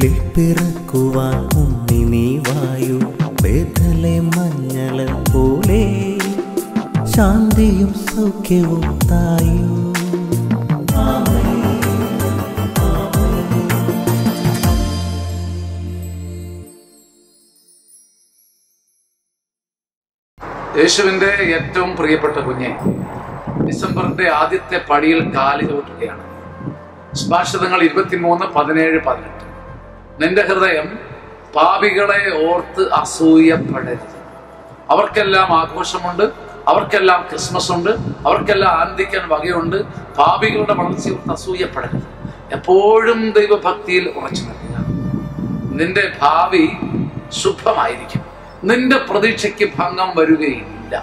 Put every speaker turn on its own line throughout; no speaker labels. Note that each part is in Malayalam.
ഉള്ളിൽ പിറക്കുവാൻ ഉണ്ണി നീ വായു വേദലെ മഞ്ഞള പോലെ ശാന്തിയും സൗഖ്യവും തായു
യേശുവിന്റെ ഏറ്റവും പ്രിയപ്പെട്ട കുഞ്ഞെ ഡിസംബറിന്റെ ആദ്യത്തെ പടിയിൽ കാലി ചവിട്ടുകയാണ് സുഭാഷിതങ്ങൾ ഇരുപത്തിമൂന്ന് പതിനേഴ് പതിനെട്ട് നിന്റെ ഹൃദയം പാപികളെ ഓർത്ത് അസൂയപ്പെടരുത് അവർക്കെല്ലാം ആഘോഷമുണ്ട് അവർക്കെല്ലാം ക്രിസ്മസ് ഉണ്ട് അവർക്കെല്ലാം ആനന്ദിക്കാൻ വകയുണ്ട് പാപികളുടെ വളർച്ചയോർത്ത് അസൂയപ്പെടരുത് എപ്പോഴും ദൈവഭക്തിയിൽ ഉറച്ചു നിൽക്കുക നിന്റെ ഭാവി ശുഭമായിരിക്കും നിന്റെ പ്രതീക്ഷയ്ക്ക് ഭംഗം വരികയില്ല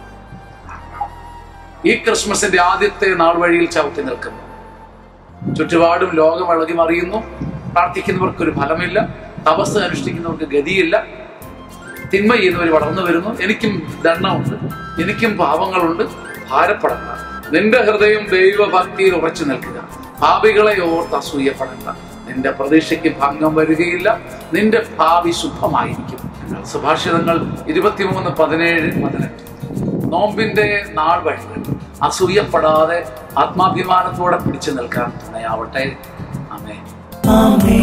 ഈ ക്രിസ്മസിന്റെ ആദ്യത്തെ നാൾ വഴിയിൽ ചവിട്ടി നിൽക്കുന്നു ചുറ്റുപാടും ലോകം ഇളകി മറിയുന്നു പ്രാർത്ഥിക്കുന്നവർക്ക് ഒരു ഫലമില്ല തപസ് അനുഷ്ഠിക്കുന്നവർക്ക് ഗതിയില്ല തിന്മ ചെയ്യുന്നവർ വളർന്നു വരുന്നു എനിക്കും ദണ്ണമുണ്ട് എനിക്കും പാപങ്ങളുണ്ട് ഭാരപ്പെടണ്ട നിന്റെ ഹൃദയം ദൈവഭക്തിയിൽ ഉറച്ചു നിൽക്കുക പാപികളെ ഓർത്ത് അസൂയപ്പെടണ്ട നിന്റെ പ്രതീക്ഷയ്ക്ക് ഭംഗം വരികയില്ല നിന്റെ ഭാവി ശുഭമായിരിക്കും സുഭാഷിതങ്ങൾ ഇരുപത്തിമൂന്ന് പതിനേഴ് പതിനെട്ട് നോമ്പിന്റെ നാൾ വഴികൾ അസൂയപ്പെടാതെ ആത്മാഭിമാനത്തോടെ പിടിച്ചു നിൽക്കാൻ തുണയാവട്ടെ അമേ
ആമേ